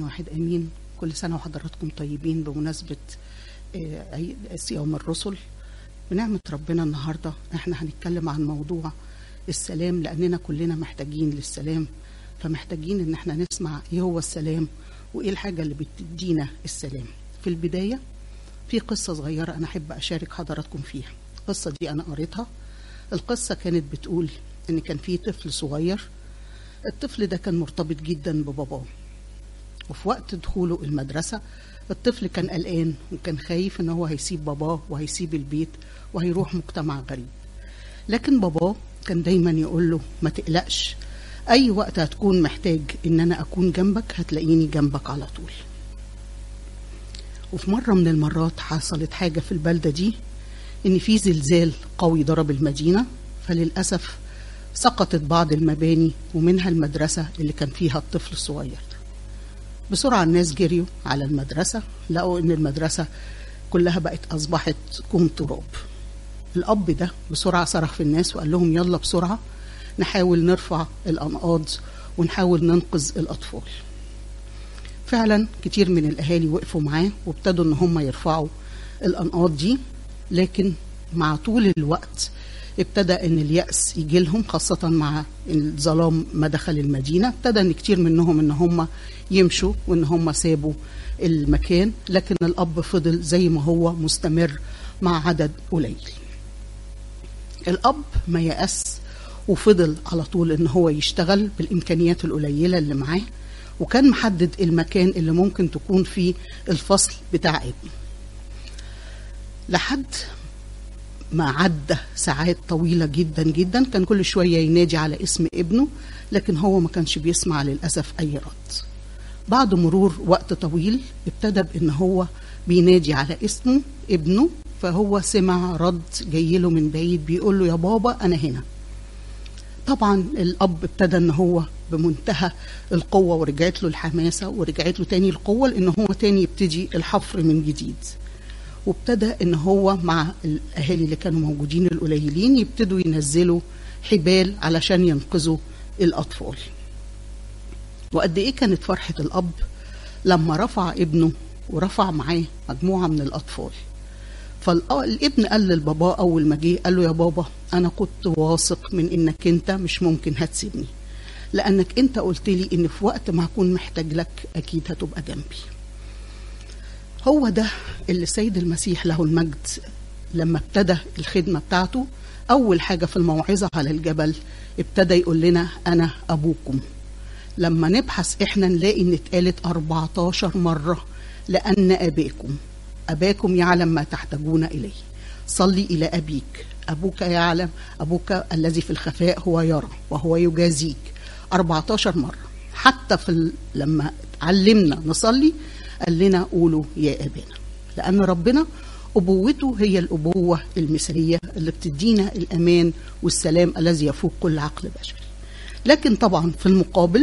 واحد امين كل سنه وحضراتكم طيبين بمناسبه آه، عيد صيام الرسل بنعمه ربنا النهارده احنا هنتكلم عن موضوع السلام لاننا كلنا محتاجين للسلام فمحتاجين ان احنا نسمع ايه هو السلام وايه الحاجه اللي بتدينا السلام في البدايه في قصه صغيره انا احب اشارك حضراتكم فيها القصه دي انا قريتها القصه كانت بتقول ان كان في طفل صغير الطفل ده كان مرتبط جدا بباباه وفي وقت دخوله المدرسة الطفل كان قلقان وكان خايف ان هو هيسيب باباه وهيسيب البيت وهيروح مجتمع غريب لكن باباه كان دايما يقول له ما تقلقش اي وقت هتكون محتاج ان انا اكون جنبك هتلاقيني جنبك على طول وفي مرة من المرات حصلت حاجة في البلدة دي ان في زلزال قوي ضرب المدينة فللأسف سقطت بعض المباني ومنها المدرسة اللي كان فيها الطفل الصغير بسرعة الناس جريوا على المدرسة لقوا إن المدرسة كلها بقت أصبحت كوم تراب الأب ده بسرعة صرخ في الناس وقال لهم يلا بسرعة نحاول نرفع الأنقاض ونحاول ننقذ الأطفال فعلا كتير من الأهالي وقفوا معاه وابتدوا إن هم يرفعوا الأنقاض دي لكن مع طول الوقت ابتدى ان اليأس يجي لهم خاصة مع الظلام ما دخل المدينة ابتدى ان كتير منهم ان هم يمشوا وان هم سابوا المكان لكن الاب فضل زي ما هو مستمر مع عدد قليل الاب ما يأس وفضل على طول ان هو يشتغل بالامكانيات القليلة اللي معاه وكان محدد المكان اللي ممكن تكون فيه الفصل بتاع ابنه لحد ما عدى ساعات طويلة جدا جدا كان كل شوية ينادي على اسم ابنه لكن هو ما كانش بيسمع للأسف أي رد بعد مرور وقت طويل ابتدى بأن هو بينادي على اسمه ابنه فهو سمع رد جاي له من بعيد بيقول له يا بابا أنا هنا طبعا الأب ابتدى أن هو بمنتهى القوة ورجعت له الحماسة ورجعت له تاني القوة لأن هو تاني يبتدي الحفر من جديد وابتدى ان هو مع الاهالي اللي كانوا موجودين القليلين يبتدوا ينزلوا حبال علشان ينقذوا الاطفال وقد ايه كانت فرحه الاب لما رفع ابنه ورفع معاه مجموعه من الاطفال فالابن قال للبابا اول ما جه قال له يا بابا انا كنت واثق من انك انت مش ممكن هتسيبني لانك انت قلت لي ان في وقت ما هكون محتاج لك اكيد هتبقى جنبي هو ده اللي السيد المسيح له المجد لما ابتدى الخدمة بتاعته أول حاجة في الموعظة على الجبل ابتدى يقول لنا أنا أبوكم لما نبحث إحنا نلاقي إن اتقالت 14 مرة لأن أباكم أباكم يعلم ما تحتاجون إليه صلي إلى أبيك أبوك يعلم أبوك الذي في الخفاء هو يرى وهو يجازيك 14 مرة حتى في ال... لما علمنا نصلي قال لنا قولوا يا أبانا لأن ربنا أبوته هي الأبوة المثالية اللي بتدينا الأمان والسلام الذي يفوق كل عقل بشري لكن طبعا في المقابل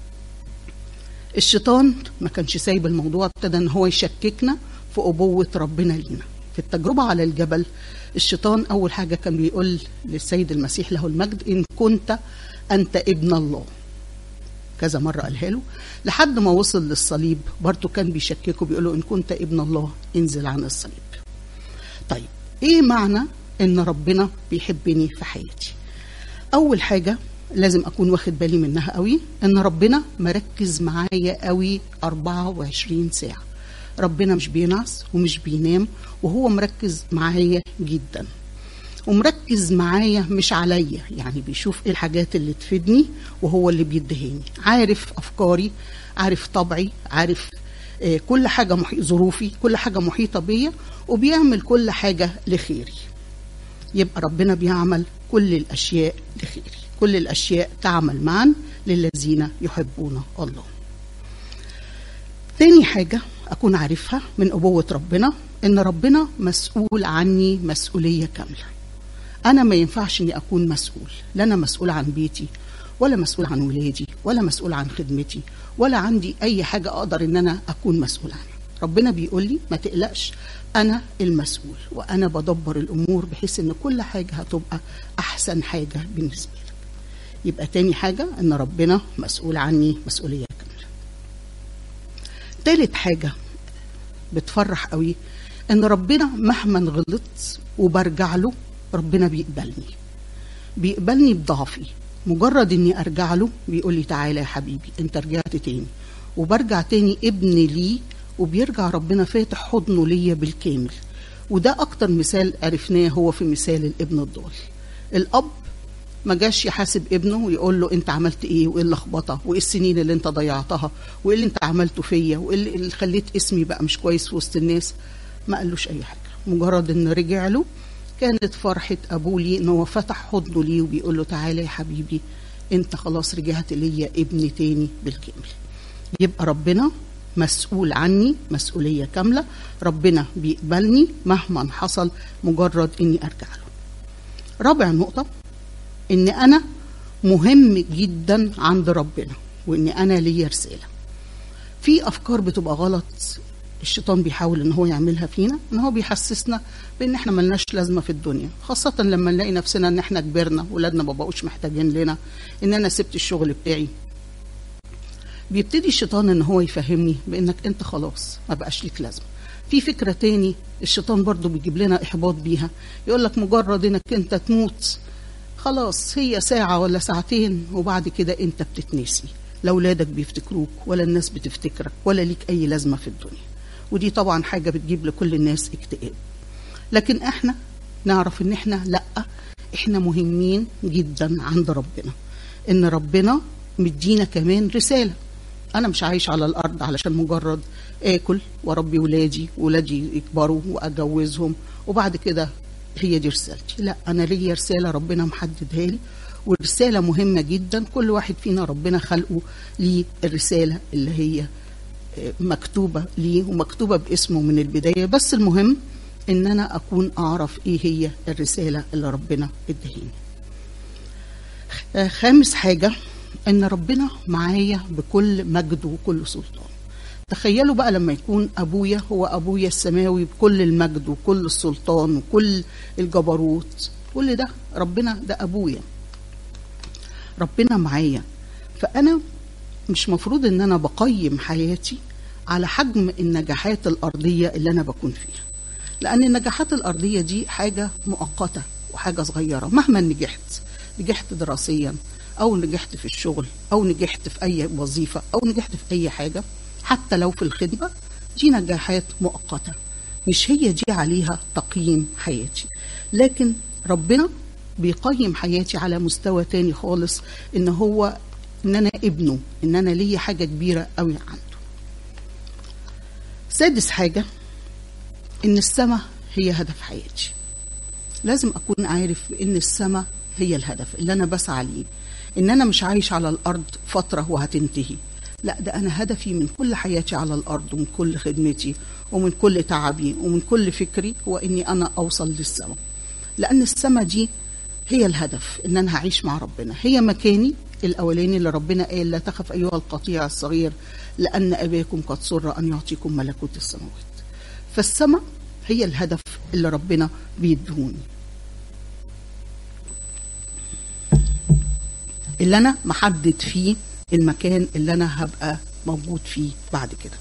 الشيطان ما كانش سايب الموضوع ابتدى ان هو يشككنا في أبوة ربنا لينا في التجربة على الجبل الشيطان أول حاجة كان بيقول للسيد المسيح له المجد إن كنت أنت ابن الله كذا مرة قالها له لحد ما وصل للصليب برضه كان بيشككه بيقول له إن كنت ابن الله انزل عن الصليب طيب إيه معنى إن ربنا بيحبني في حياتي أول حاجة لازم أكون واخد بالي منها قوي إن ربنا مركز معايا قوي 24 ساعة ربنا مش بينعس ومش بينام وهو مركز معايا جدا ومركز معايا مش عليا يعني بيشوف ايه الحاجات اللي تفيدني وهو اللي بيدهاني عارف افكاري عارف طبعي عارف آه كل حاجه محي... ظروفي كل حاجه محيطه بيا وبيعمل كل حاجه لخيري يبقى ربنا بيعمل كل الاشياء لخيري كل الاشياء تعمل معا للذين يحبون الله تاني حاجه اكون عارفها من ابوه ربنا ان ربنا مسؤول عني مسؤوليه كامله انا ما ينفعش اني اكون مسؤول لا انا مسؤول عن بيتي ولا مسؤول عن ولادي ولا مسؤول عن خدمتي ولا عندي اي حاجه اقدر ان انا اكون مسؤول عنها ربنا بيقول لي ما تقلقش انا المسؤول وانا بدبر الامور بحيث ان كل حاجه هتبقى احسن حاجه بالنسبه لك يبقى تاني حاجه ان ربنا مسؤول عني مسؤوليه كامله تالت حاجة بتفرح قوي ان ربنا مهما غلطت وبرجع له ربنا بيقبلني بيقبلني بضعفي مجرد اني ارجع له بيقول لي تعالى يا حبيبي انت رجعت تاني وبرجع تاني ابن ليه وبيرجع ربنا فاتح حضنه ليا بالكامل وده اكتر مثال عرفناه هو في مثال الابن الضال الاب ما جاش يحاسب ابنه ويقول له انت عملت ايه وايه اللخبطه وايه السنين اللي انت ضيعتها وايه اللي انت عملته فيا وايه اللي خليت اسمي بقى مش كويس في وسط الناس ما قالوش اي حاجه مجرد ان رجع له كانت فرحه ابوه ليه ان هو فتح حضنه ليه وبيقول له تعالى يا حبيبي انت خلاص رجعت ليا ابن تاني بالكامل يبقى ربنا مسؤول عني مسؤوليه كامله ربنا بيقبلني مهما حصل مجرد اني ارجع له رابع نقطه ان انا مهم جدا عند ربنا وان انا ليا رساله في افكار بتبقى غلط الشيطان بيحاول ان هو يعملها فينا ان هو بيحسسنا بان احنا ملناش لازمه في الدنيا خاصه لما نلاقي نفسنا ان احنا كبرنا ولادنا ما بقوش محتاجين لنا ان انا سبت الشغل بتاعي بيبتدي الشيطان ان هو يفهمني بانك انت خلاص ما بقاش ليك لازمه في فكره تاني الشيطان برضو بيجيب لنا احباط بيها يقول لك مجرد انك انت تموت خلاص هي ساعة ولا ساعتين وبعد كده انت بتتنسي لا ولادك بيفتكروك ولا الناس بتفتكرك ولا ليك اي لازمة في الدنيا ودي طبعا حاجة بتجيب لكل الناس اكتئاب لكن احنا نعرف ان احنا لا احنا مهمين جدا عند ربنا ان ربنا مدينا كمان رسالة انا مش عايش على الارض علشان مجرد اكل واربي ولادي ولادي يكبروا واجوزهم وبعد كده هي دي رسالتي لا انا ليا رساله ربنا محددها لي ورساله مهمه جدا كل واحد فينا ربنا خلقه ليه الرساله اللي هي مكتوبه ليه ومكتوبه باسمه من البدايه بس المهم ان انا اكون اعرف ايه هي الرساله اللي ربنا ادهاني خامس حاجه ان ربنا معايا بكل مجد وكل سلطان تخيلوا بقى لما يكون ابويا هو ابويا السماوي بكل المجد وكل السلطان وكل الجبروت كل ده ربنا ده ابويا ربنا معايا فانا مش مفروض ان انا بقيم حياتي على حجم النجاحات الارضيه اللي انا بكون فيها لان النجاحات الارضيه دي حاجه مؤقته وحاجه صغيره مهما نجحت نجحت دراسيا او نجحت في الشغل او نجحت في اي وظيفه او نجحت في اي حاجه حتى لو في الخدمة دي نجاحات مؤقتة مش هي دي عليها تقييم حياتي لكن ربنا بيقيم حياتي على مستوى تاني خالص ان هو ان انا ابنه ان انا ليا حاجة كبيرة قوي عنده سادس حاجة ان السماء هي هدف حياتي لازم اكون عارف ان السماء هي الهدف اللي انا بسعى ليه ان انا مش عايش على الارض فترة وهتنتهي لا ده أنا هدفي من كل حياتي على الأرض ومن كل خدمتي ومن كل تعبي ومن كل فكري هو إني أنا أوصل للسماء لأن السماء دي هي الهدف إن أنا هعيش مع ربنا هي مكاني الأولاني اللي ربنا قال لا تخف أيها القطيع الصغير لأن أباكم قد سر أن يعطيكم ملكوت السماوات فالسماء هي الهدف اللي ربنا بيدهوني اللي أنا محدد فيه المكان اللي انا هبقى موجود فيه بعد كده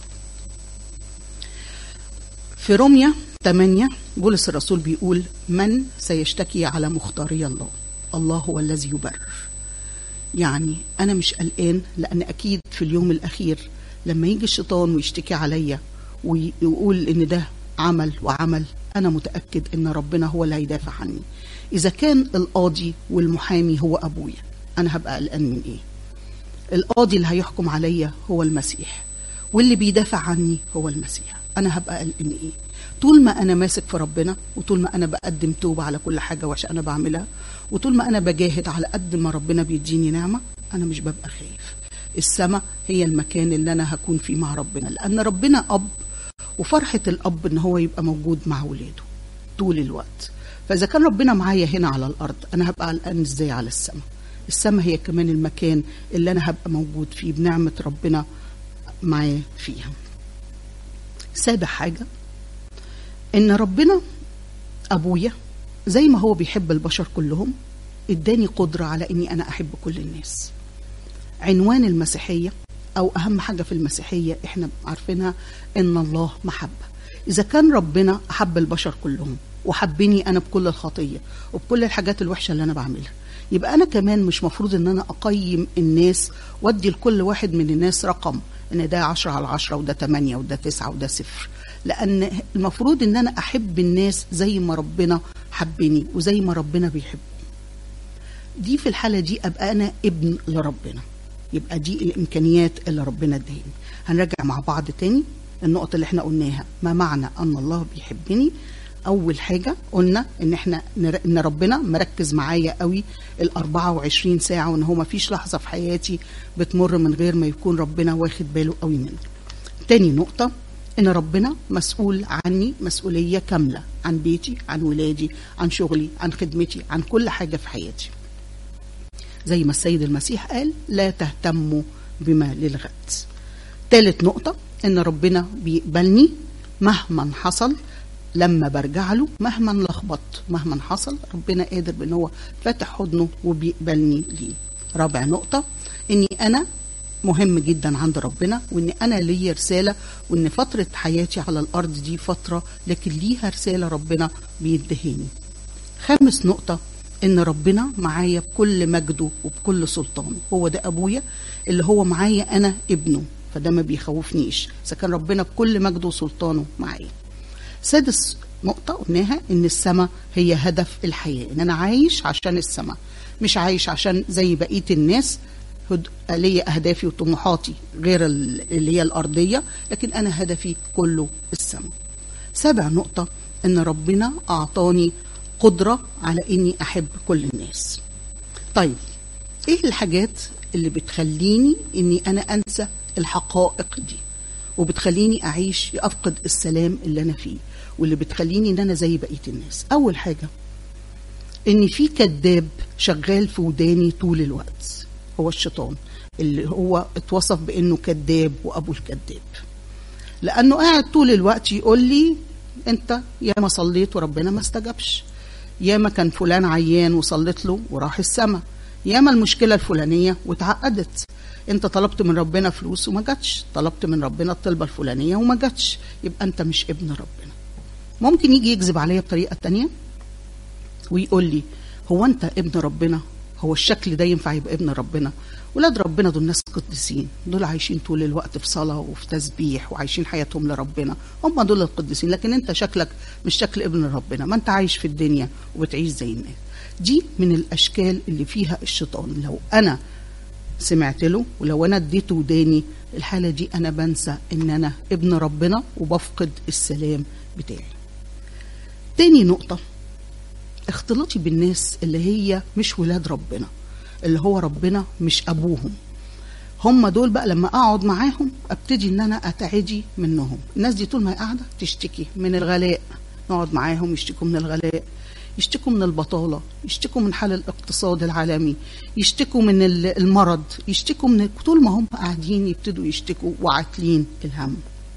في روميا 8 بولس الرسول بيقول من سيشتكي على مختاري الله الله هو الذي يبرر يعني انا مش قلقان لان اكيد في اليوم الاخير لما يجي الشيطان ويشتكي عليا ويقول ان ده عمل وعمل انا متاكد ان ربنا هو اللي هيدافع عني اذا كان القاضي والمحامي هو ابويا انا هبقى قلقان من ايه القاضي اللي هيحكم عليا هو المسيح واللي بيدافع عني هو المسيح انا هبقى قلقان ايه طول ما انا ماسك في ربنا وطول ما انا بقدم توبه على كل حاجه وحشه انا بعملها وطول ما انا بجاهد على قد ما ربنا بيديني نعمه انا مش ببقى خايف السماء هي المكان اللي انا هكون فيه مع ربنا لان ربنا اب وفرحه الاب ان هو يبقى موجود مع ولاده طول الوقت فاذا كان ربنا معايا هنا على الارض انا هبقى قلقان ازاي على السماء السماء هي كمان المكان اللي انا هبقى موجود فيه بنعمه ربنا معايا فيها سابع حاجه ان ربنا ابويا زي ما هو بيحب البشر كلهم اداني قدره على اني انا احب كل الناس عنوان المسيحيه او اهم حاجه في المسيحيه احنا عارفينها ان الله محبه اذا كان ربنا احب البشر كلهم وحبني انا بكل الخطيه وبكل الحاجات الوحشه اللي انا بعملها يبقى انا كمان مش مفروض ان انا اقيم الناس وادي لكل واحد من الناس رقم ان ده عشرة على عشرة وده تمانية وده تسعة وده صفر لان المفروض ان انا احب الناس زي ما ربنا حبني وزي ما ربنا بيحب دي في الحالة دي أبقى أنا ابن لربنا يبقى دي الإمكانيات اللي ربنا ادهاني هنراجع مع بعض تاني النقط اللي احنا قلناها ما معنى أن الله بيحبني أول حاجة قلنا إن احنا نر- إن ربنا مركز معايا قوي ال 24 ساعة وإن هو ما فيش لحظة في حياتي بتمر من غير ما يكون ربنا واخد باله قوي منه. تاني نقطة إن ربنا مسؤول عني مسؤولية كاملة عن بيتي عن ولادي عن شغلي عن خدمتي عن كل حاجة في حياتي. زي ما السيد المسيح قال لا تهتموا بما للغد ثالث نقطة إن ربنا بيقبلني مهما حصل لما برجع له مهما لخبطت مهما حصل ربنا قادر بان هو فاتح حضنه وبيقبلني ليه رابع نقطة اني انا مهم جدا عند ربنا وان انا ليا رسالة وان فترة حياتي على الارض دي فترة لكن ليها رسالة ربنا بيدهاني خامس نقطة إن ربنا معايا بكل مجده وبكل سلطانه هو ده أبويا اللي هو معايا أنا ابنه فده ما بيخوفنيش إذا كان ربنا بكل مجده وسلطانه معايا سادس نقطة قلناها إن السماء هي هدف الحياة إن أنا عايش عشان السماء مش عايش عشان زي بقية الناس هد- ليا أهدافي وطموحاتي غير ال- اللي هي الأرضية لكن أنا هدفي كله السماء سابع نقطة إن ربنا أعطاني قدرة على إني أحب كل الناس طيب إيه الحاجات اللي بتخليني إني أنا أنسى الحقائق دي وبتخليني أعيش أفقد السلام اللي أنا فيه واللي بتخليني إن أنا زي بقية الناس أول حاجة إن في كذاب شغال في وداني طول الوقت هو الشيطان اللي هو اتوصف بإنه كذاب وأبو الكذاب لانه قاعد طول الوقت يقول لي انت يا ما صليت وربنا ما استجابش يا ما كان فلان عيان وصليت له وراح السما يا ما المشكله الفلانيه واتعقدت انت طلبت من ربنا فلوس وما جاتش طلبت من ربنا الطلبه الفلانيه وما جاتش يبقى انت مش ابن ربنا ممكن يجي يكذب عليا بطريقه تانية ويقول لي هو انت ابن ربنا هو الشكل ده ينفع يبقى ابن ربنا ولاد ربنا دول ناس قديسين دول عايشين طول الوقت في صلاة وفي تسبيح وعايشين حياتهم لربنا هم دول القديسين لكن انت شكلك مش شكل ابن ربنا ما انت عايش في الدنيا وبتعيش زي الناس دي من الاشكال اللي فيها الشيطان لو انا سمعت له ولو انا اديته وداني الحالة دي انا بنسى ان انا ابن ربنا وبفقد السلام بتاعي تاني نقطة اختلاطي بالناس اللي هي مش ولاد ربنا اللي هو ربنا مش ابوهم هم دول بقى لما اقعد معاهم ابتدي ان انا اتعدي منهم الناس دي طول ما هي قاعده تشتكي من الغلاء نقعد معاهم يشتكوا من الغلاء يشتكوا من البطاله يشتكوا من حال الاقتصاد العالمي يشتكوا من ال- المرض يشتكوا من طول ما هم قاعدين يبتدوا يشتكوا وعاتلين الهم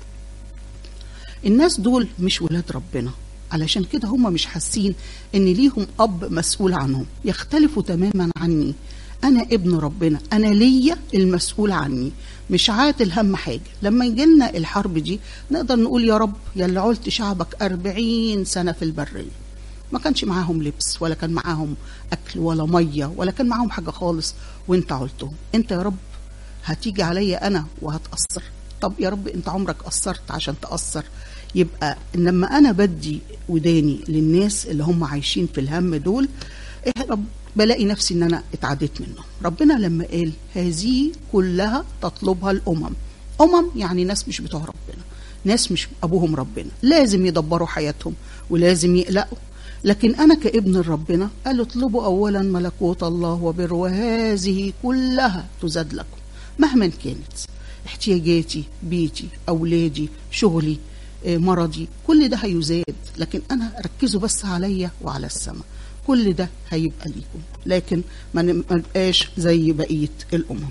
الناس دول مش ولاد ربنا علشان كده هم مش حاسين ان ليهم اب مسؤول عنهم يختلفوا تماما عني انا ابن ربنا انا ليا المسؤول عني مش عاتل هم حاجه لما يجي لنا الحرب دي نقدر نقول يا رب يا اللي عولت شعبك أربعين سنه في البريه ما كانش معاهم لبس ولا كان معاهم اكل ولا ميه ولا كان معاهم حاجه خالص وانت عولتهم انت يا رب هتيجي عليا انا وهتاثر طب يا رب انت عمرك قصرت عشان تاثر يبقى لما انا بدي وداني للناس اللي هم عايشين في الهم دول إيه يا رب بلاقي نفسي ان انا اتعديت منهم ربنا لما قال هذه كلها تطلبها الامم امم يعني ناس مش بتوع ربنا ناس مش ابوهم ربنا لازم يدبروا حياتهم ولازم يقلقوا لكن انا كابن ربنا قال اطلبوا اولا ملكوت الله وبر وهذه كلها تزاد لكم مهما كانت احتياجاتي بيتي اولادي شغلي آه، مرضي كل ده هيزاد لكن انا ركزوا بس عليا وعلى السماء كل ده هيبقى ليكم لكن ما ن- ما نبقاش زي بقيه الامم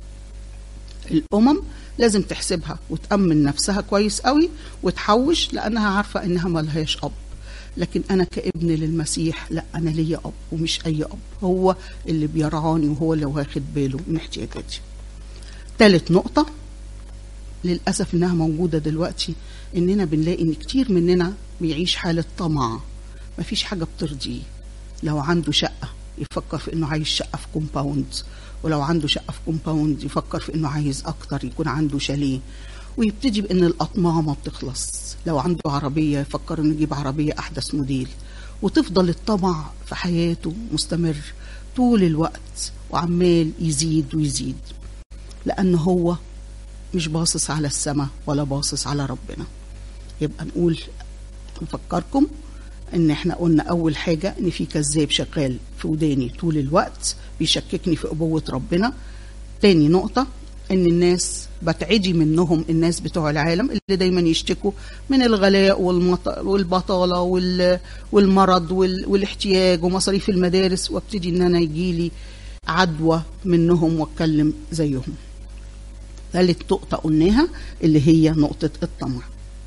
الامم لازم تحسبها وتامن نفسها كويس قوي وتحوش لانها عارفه انها ملهاش اب لكن انا كابن للمسيح لا انا ليا اب ومش اي اب هو اللي بيرعاني وهو اللي واخد باله من احتياجاتي ثالث نقطه للاسف انها موجوده دلوقتي اننا بنلاقي ان كتير مننا بيعيش حاله طمع مفيش حاجه بترضيه لو عنده شقه يفكر في انه عايز شقه في كومباوند ولو عنده شقه في كومباوند يفكر في انه عايز اكتر يكون عنده شاليه ويبتدي بان الاطماع ما بتخلص لو عنده عربيه يفكر انه يجيب عربيه احدث موديل وتفضل الطمع في حياته مستمر طول الوقت وعمال يزيد ويزيد لأن هو مش باصص على السماء ولا باصص على ربنا يبقى نقول نفكركم ان احنا قلنا اول حاجة ان في كذاب شغال في وداني طول الوقت بيشككني في ابوة ربنا تاني نقطة ان الناس بتعدي منهم الناس بتوع العالم اللي دايما يشتكوا من الغلاء والمط- والبطالة وال- والمرض وال- والاحتياج ومصاريف المدارس وابتدي ان انا يجيلي عدوى منهم واتكلم زيهم ثالث نقطة قلناها اللي هي نقطة الطمع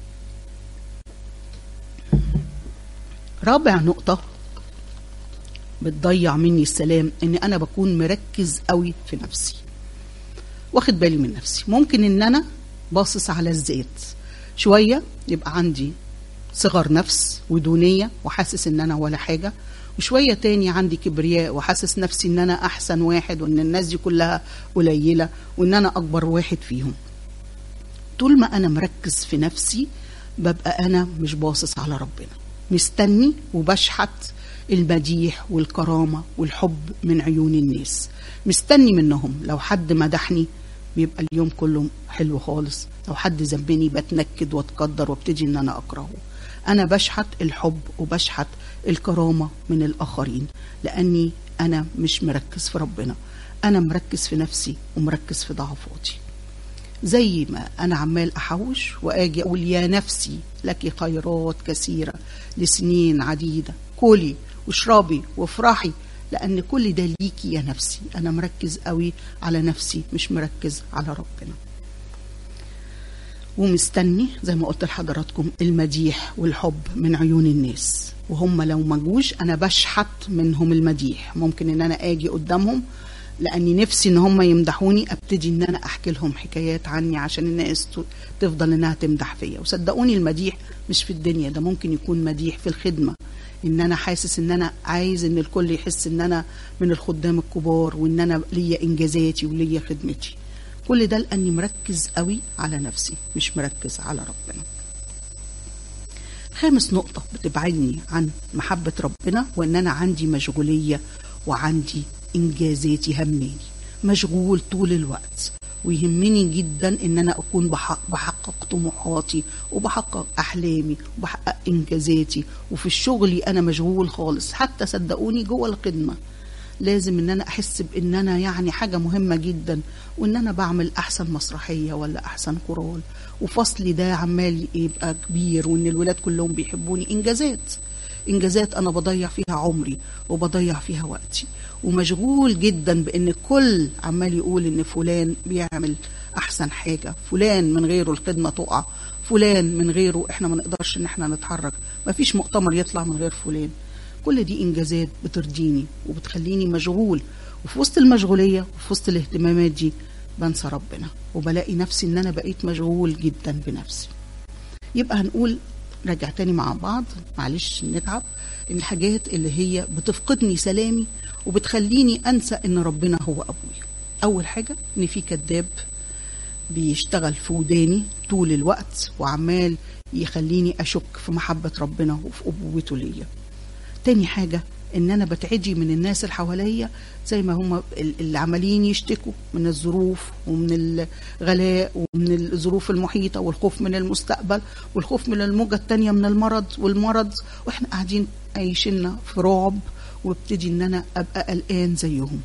رابع نقطة بتضيع مني السلام ان انا بكون مركز قوي في نفسي واخد بالي من نفسي ممكن ان انا باصص على الذات شوية يبقى عندي صغر نفس ودونية وحاسس ان انا ولا حاجة وشوية تاني عندي كبرياء وحاسس نفسي ان انا احسن واحد وان الناس دي كلها قليلة وان انا اكبر واحد فيهم طول ما انا مركز في نفسي ببقى انا مش باصص على ربنا مستني وبشحت المديح والكرامة والحب من عيون الناس مستني منهم لو حد مدحني بيبقى اليوم كله حلو خالص لو حد ذنبني بتنكد واتقدر وابتدي ان انا اكرهه انا بشحت الحب وبشحت الكرامة من الاخرين لاني انا مش مركز في ربنا انا مركز في نفسي ومركز في ضعفاتي زي ما انا عمال احوش واجي اقول يا نفسي لك خيرات كثيره لسنين عديده كلي واشربي وافرحي لان كل ده ليكي يا نفسي انا مركز قوي على نفسي مش مركز على ربنا ومستني زي ما قلت لحضراتكم المديح والحب من عيون الناس وهم لو ما جوش انا بشحت منهم المديح ممكن ان انا اجي قدامهم لاني نفسي ان هم يمدحوني ابتدي ان انا احكي لهم حكايات عني عشان الناس ت- تفضل انها تمدح فيا وصدقوني المديح مش في الدنيا ده ممكن يكون مديح في الخدمه ان انا حاسس ان انا عايز ان الكل يحس ان انا من الخدام الكبار وان انا ليا انجازاتي وليا خدمتي كل ده لاني مركز قوي على نفسي مش مركز على ربنا خامس نقطة بتبعدني عن محبة ربنا وإن أنا عندي مشغولية وعندي إنجازاتي هماني مشغول طول الوقت ويهمني جدا إن أنا أكون بحقق, بحقق طموحاتي وبحقق أحلامي وبحقق إنجازاتي وفي الشغل أنا مشغول خالص حتى صدقوني جوه الخدمة لازم ان انا احس بان انا يعني حاجه مهمه جدا وان انا بعمل احسن مسرحيه ولا احسن كورال وفصلي ده عمال يبقى كبير وان الولاد كلهم بيحبوني انجازات انجازات انا بضيع فيها عمري وبضيع فيها وقتي ومشغول جدا بان الكل عمال يقول ان فلان بيعمل احسن حاجه فلان من غيره الخدمه تقع فلان من غيره احنا ما نقدرش ان احنا نتحرك مفيش مؤتمر يطلع من غير فلان كل دي انجازات بترضيني وبتخليني مشغول وفي وسط المشغوليه وفي وسط الاهتمامات دي بنسى ربنا وبلاقي نفسي ان انا بقيت مشغول جدا بنفسي يبقى هنقول رجع تاني مع بعض معلش نتعب ان الحاجات اللي هي بتفقدني سلامي وبتخليني انسى ان ربنا هو ابويا اول حاجه ان في كذاب بيشتغل في وداني طول الوقت وعمال يخليني اشك في محبه ربنا وفي ابوته ليا تاني حاجة ان انا بتعدي من الناس اللي حواليا زي ما هم اللي عمالين يشتكوا من الظروف ومن الغلاء ومن الظروف المحيطة والخوف من المستقبل والخوف من الموجة التانية من المرض والمرض واحنا قاعدين عايشيننا في رعب وابتدي ان انا ابقى قلقان زيهم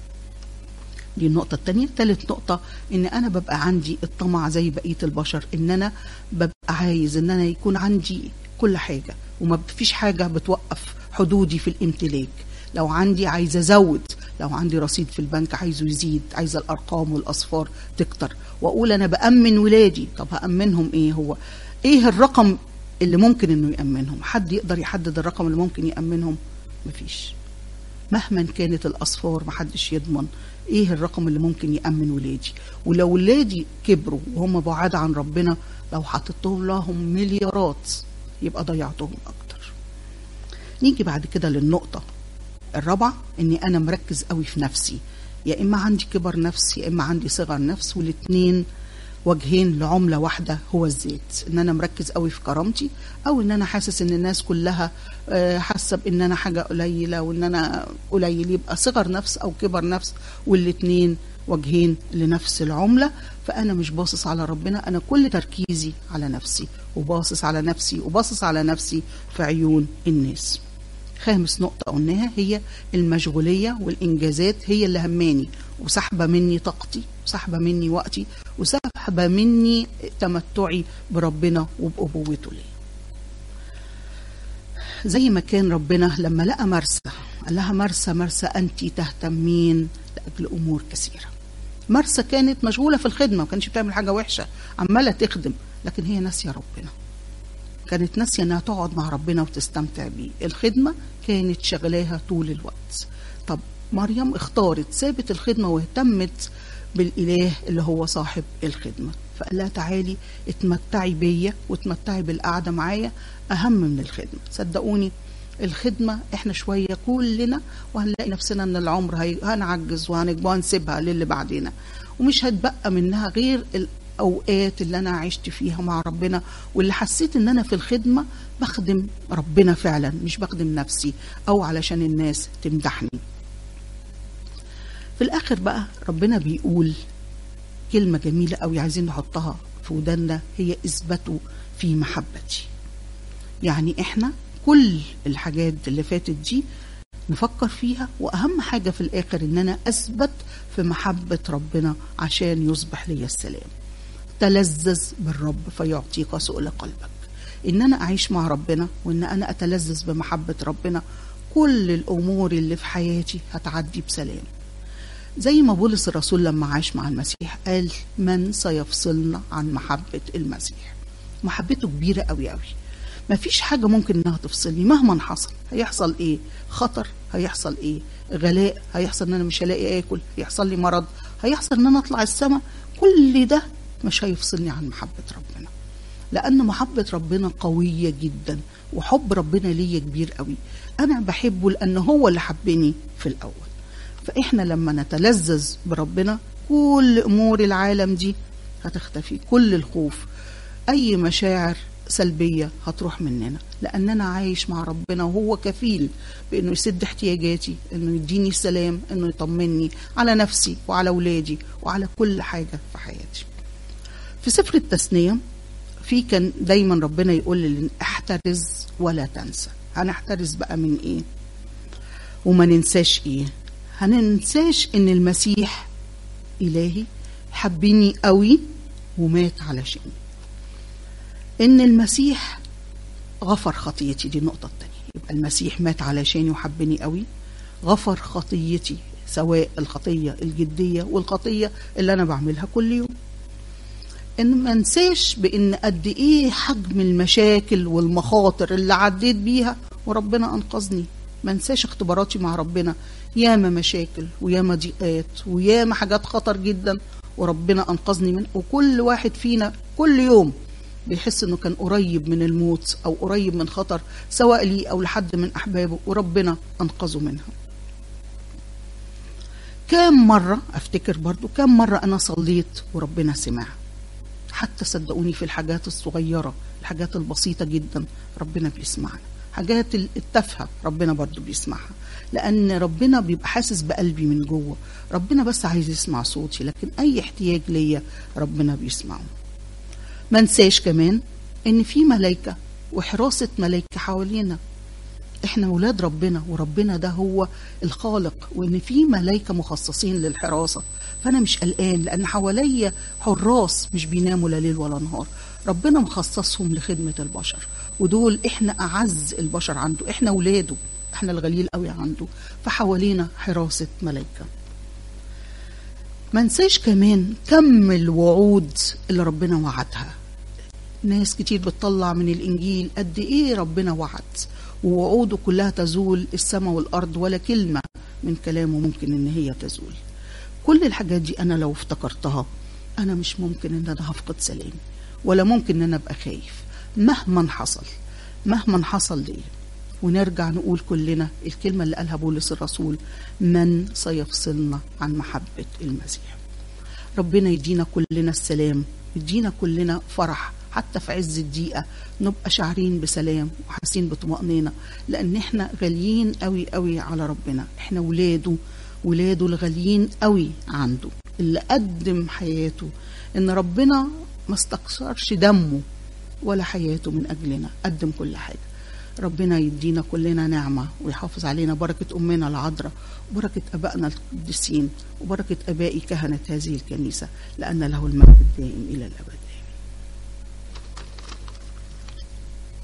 دي النقطة التانية تالت نقطة ان انا ببقى عندي الطمع زي بقية البشر ان انا ببقى عايز ان انا يكون عندي كل حاجة وما فيش حاجة بتوقف حدودي في الامتلاك لو عندي عايزة ازود لو عندي رصيد في البنك عايزه يزيد عايزة الارقام والاصفار تكتر واقول انا بامن ولادي طب هامنهم ايه هو ايه الرقم اللي ممكن انه يامنهم حد يقدر يحدد الرقم اللي ممكن يامنهم مفيش مهما كانت الاصفار محدش يضمن ايه الرقم اللي ممكن يامن ولادي ولو ولادي كبروا وهم بعاد عن ربنا لو حطيتهم لهم مليارات يبقى ضيعتهم اكتر نيجي بعد كده للنقطه الرابعه اني انا مركز قوي في نفسي يا اما عندي كبر نفس يا اما عندي صغر نفس والاثنين وجهين لعمله واحده هو الذات ان انا مركز قوي في كرامتي او ان انا حاسس ان الناس كلها آه، حاسه بان انا حاجه قليله وان انا قليل يبقى صغر نفس او كبر نفس والاثنين وجهين لنفس العمله فانا مش باصص على ربنا انا كل تركيزي على نفسي وباصص على نفسي وباصص على نفسي في عيون الناس خامس نقطة قلناها هي المشغولية والإنجازات هي اللي هماني وسحبة مني طاقتي وسحبة مني وقتي وسحبة مني تمتعي بربنا وبأبوته ليه زي ما كان ربنا لما لقى مرسى قال لها مرسى مرسى أنت تهتمين لأجل أمور كثيرة مرسى كانت مشغولة في الخدمة ما كانش بتعمل حاجة وحشة عمالة تخدم لكن هي ناسية ربنا كانت ناسية انها تقعد مع ربنا وتستمتع بيه الخدمة كانت شغلاها طول الوقت طب مريم اختارت سابت الخدمة واهتمت بالإله اللي هو صاحب الخدمة فقال لها تعالي اتمتعي بيا واتمتعي بالقعدة معايا أهم من الخدمة صدقوني الخدمة احنا شوية كلنا وهنلاقي نفسنا ان العمر هي... هنعجز وهنكبر وهنسيبها للي بعدنا ومش هتبقى منها غير الاوقات اللي انا عشت فيها مع ربنا واللي حسيت ان انا في الخدمة بخدم ربنا فعلا مش بخدم نفسي او علشان الناس تمدحني في الاخر بقى ربنا بيقول كلمة جميلة قوي عايزين نحطها في ودنا هي اثبتوا في محبتي يعني احنا كل الحاجات اللي فاتت دي نفكر فيها واهم حاجه في الاخر ان انا اثبت في محبه ربنا عشان يصبح لي السلام تلذذ بالرب فيعطيك سؤل قلبك ان انا اعيش مع ربنا وان انا اتلذذ بمحبه ربنا كل الامور اللي في حياتي هتعدي بسلام زي ما بولس الرسول لما عاش مع المسيح قال من سيفصلنا عن محبه المسيح محبته كبيره قوي قوي ما فيش حاجة ممكن انها تفصلني مهما حصل هيحصل ايه خطر هيحصل ايه غلاء هيحصل ان انا مش هلاقي اكل هيحصل لي مرض هيحصل ان انا اطلع السماء كل ده مش هيفصلني عن محبة ربنا لان محبة ربنا قوية جدا وحب ربنا ليا كبير قوي انا بحبه لان هو اللي حبني في الاول فاحنا لما نتلذذ بربنا كل امور العالم دي هتختفي كل الخوف اي مشاعر سلبية هتروح مننا لأن أنا عايش مع ربنا وهو كفيل بأنه يسد احتياجاتي أنه يديني السلام أنه يطمني على نفسي وعلى أولادي وعلى كل حاجة في حياتي في سفر التثنية في كان دايما ربنا يقول لي احترز ولا تنسى هنحترز بقى من ايه وما ننساش ايه هننساش ان المسيح الهي حبني قوي ومات علشاني ان المسيح غفر خطيتي دي النقطه الثانيه يبقى المسيح مات علشاني وحبني قوي غفر خطيتي سواء الخطيه الجديه والخطيه اللي انا بعملها كل يوم ان ما انساش بان قد ايه حجم المشاكل والمخاطر اللي عديت بيها وربنا انقذني ما انساش اختباراتي مع ربنا ياما مشاكل وياما ضيقات وياما حاجات خطر جدا وربنا انقذني من وكل واحد فينا كل يوم بيحس انه كان قريب من الموت او قريب من خطر سواء لي او لحد من احبابه وربنا انقذه منها كم مرة افتكر برضو كم مرة انا صليت وربنا سمع حتى صدقوني في الحاجات الصغيرة الحاجات البسيطة جدا ربنا بيسمعنا حاجات التافهة ربنا برضو بيسمعها لأن ربنا بيبقى حاسس بقلبي من جوه ربنا بس عايز يسمع صوتي لكن أي احتياج ليا ربنا بيسمعه ما نساش كمان ان في ملائكه وحراسه ملائكه حوالينا احنا ولاد ربنا وربنا ده هو الخالق وان في ملائكه مخصصين للحراسه فانا مش قلقان لان حواليا حراس مش بيناموا لا ليل ولا نهار ربنا مخصصهم لخدمه البشر ودول احنا اعز البشر عنده احنا ولاده احنا الغليل قوي عنده فحوالينا حراسه ملائكه ما نساش كمان كم الوعود اللي ربنا وعدها ناس كتير بتطلع من الانجيل قد ايه ربنا وعد ووعوده كلها تزول السماء والارض ولا كلمه من كلامه ممكن ان هي تزول كل الحاجات دي انا لو افتكرتها انا مش ممكن ان انا هفقد سلامي ولا ممكن ان انا ابقى خايف مهما حصل مهما حصل لي ونرجع نقول كلنا الكلمة اللي قالها بولس الرسول من سيفصلنا عن محبة المسيح ربنا يدينا كلنا السلام يدينا كلنا فرح حتى في عز الضيقة نبقى شعرين بسلام وحاسين بطمأنينة لأن احنا غاليين قوي قوي على ربنا احنا ولاده ولاده الغاليين قوي عنده اللي قدم حياته ان ربنا ما استقصرش دمه ولا حياته من أجلنا قدم كل حاجة ربنا يدينا كلنا نعمة ويحافظ علينا بركة أمنا العذراء وبركة أبائنا القديسين وبركة أبائي كهنة هذه الكنيسة لأن له المجد الدائم إلى الأبد